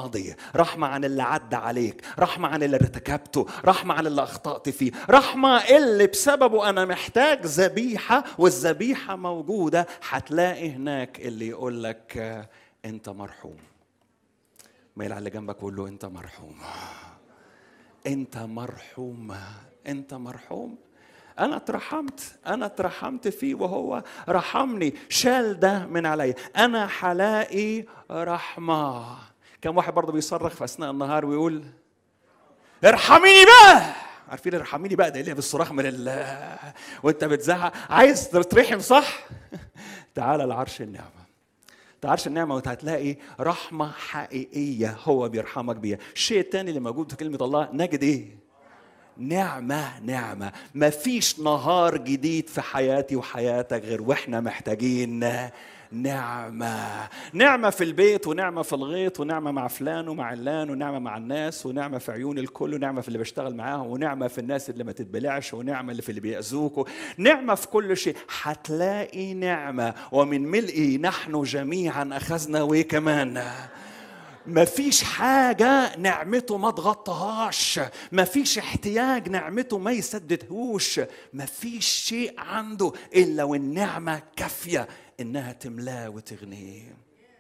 الماضي رحمة عن اللي عدى عليك رحمة عن اللي ارتكبته رحمة عن اللي أخطأت فيه رحمة اللي بسببه أنا محتاج ذبيحة والذبيحة موجودة هتلاقي هناك اللي يقول لك آه، أنت مرحوم ميل على اللي جنبك وقول له أنت مرحوم أنت مرحوم أنت مرحوم أنا اترحمت أنا اترحمت فيه وهو رحمني شال ده من عليا أنا هلاقي رحمة كم واحد برضه بيصرخ في أثناء النهار ويقول ارحميني بقى عارفين ارحميني بقى ده اللي بالصراخ من ال وانت بتزعق عايز تترحم صح تعال لعرش النعمه عرش النعمة وهتلاقي رحمة حقيقية هو بيرحمك بيها الشيء الثاني اللي موجود في كلمة الله نجد ايه نعمة نعمة مفيش نهار جديد في حياتي وحياتك غير واحنا محتاجين نعمة نعمة في البيت ونعمة في الغيط ونعمة مع فلان ومع علان ونعمة مع الناس ونعمة في عيون الكل ونعمة في اللي بشتغل معاهم ونعمة في الناس اللي ما تتبلعش ونعمة اللي في اللي بيأذوك نعمة في كل شيء هتلاقي نعمة ومن ملئه نحن جميعا أخذنا وكمان مفيش حاجة نعمته ما تغطهاش مفيش احتياج نعمته ما يسددهوش مفيش شيء عنده إلا والنعمة كافية إنها تملاه وتغنيه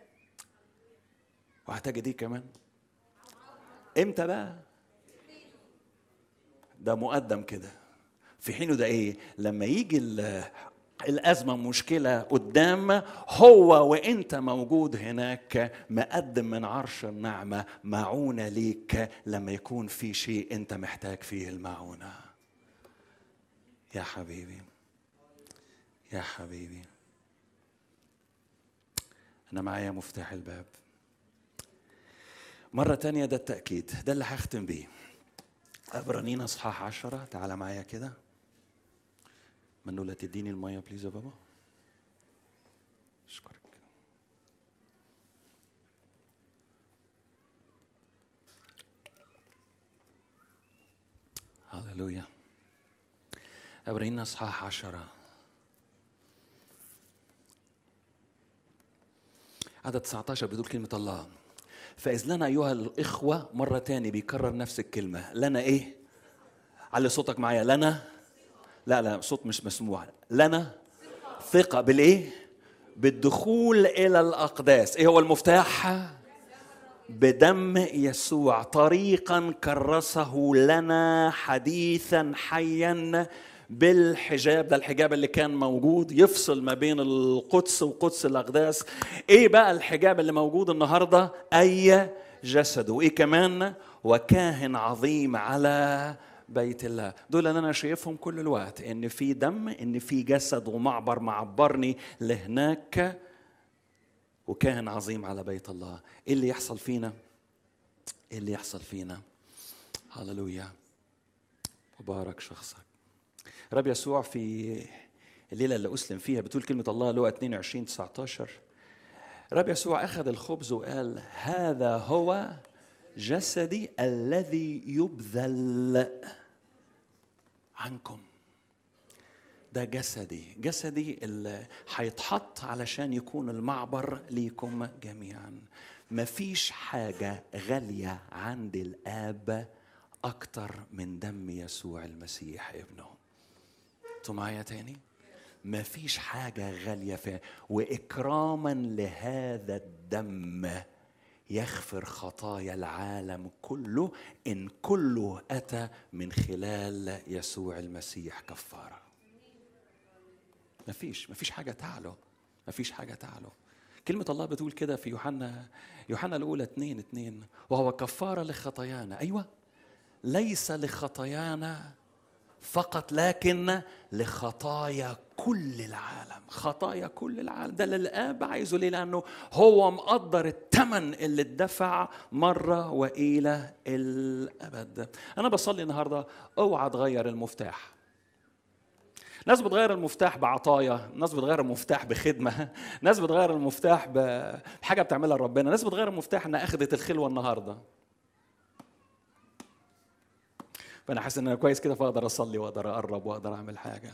وهتجد ايه كمان امتى بقى ده مقدم كده في حينه ده ايه لما يجي الأزمة مشكلة قدام هو وأنت موجود هناك مقدم من عرش النعمة معونة ليك لما يكون في شيء أنت محتاج فيه المعونة يا حبيبي يا حبيبي أنا معايا مفتاح الباب مرة تانية ده التأكيد ده اللي هختم بيه عبرانيين أصحاح عشرة تعالى معايا كده منولة تديني المية بليز يا بابا اشكرك هللويا عبرين اصحاح عشرة عدد 19 بيقول كلمة الله فإذ لنا أيها الإخوة مرة تاني بيكرر نفس الكلمة لنا إيه؟ علي صوتك معايا لنا لا لا صوت مش مسموع لنا ثقة بالإيه؟ بالدخول إلى الأقداس إيه هو المفتاح؟ بدم يسوع طريقا كرسه لنا حديثا حيا بالحجاب ده الحجاب اللي كان موجود يفصل ما بين القدس وقدس الأقداس إيه بقى الحجاب اللي موجود النهاردة أي جسد وإيه كمان وكاهن عظيم على بيت الله دول اللي انا شايفهم كل الوقت ان في دم ان في جسد ومعبر معبرني لهناك وكاهن عظيم على بيت الله ايه اللي يحصل فينا ايه اللي يحصل فينا هللويا مبارك شخصك رب يسوع في الليلة اللي أسلم فيها بتقول كلمة الله لقى 22 19 رب يسوع أخذ الخبز وقال هذا هو جسدي الذي يبذل عنكم ده جسدي جسدي اللي هيتحط علشان يكون المعبر ليكم جميعا مفيش حاجة غالية عند الآب أكتر من دم يسوع المسيح ابنه انتوا معايا تاني مفيش حاجة غالية فيها وإكراما لهذا الدم يغفر خطايا العالم كله ان كله اتى من خلال يسوع المسيح كفاره مفيش مفيش حاجه تعلو مفيش حاجه تعلو كلمة الله بتقول كده في يوحنا يوحنا الأولى اتنين اتنين وهو كفارة لخطايانا أيوة ليس لخطايانا فقط لكن لخطايا كل العالم خطايا كل العالم ده اللي الاب عايزه ليه لانه هو مقدر الثمن اللي اتدفع مره والى الابد انا بصلي النهارده اوعى تغير المفتاح ناس بتغير المفتاح بعطايا ناس بتغير المفتاح بخدمه ناس بتغير المفتاح بحاجه بتعملها ربنا ناس بتغير المفتاح انها اخذت الخلوه النهارده فانا حاسس ان انا كويس كده فاقدر اصلي واقدر اقرب واقدر اعمل حاجه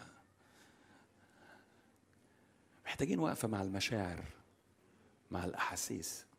محتاجين وقفه مع المشاعر مع الاحاسيس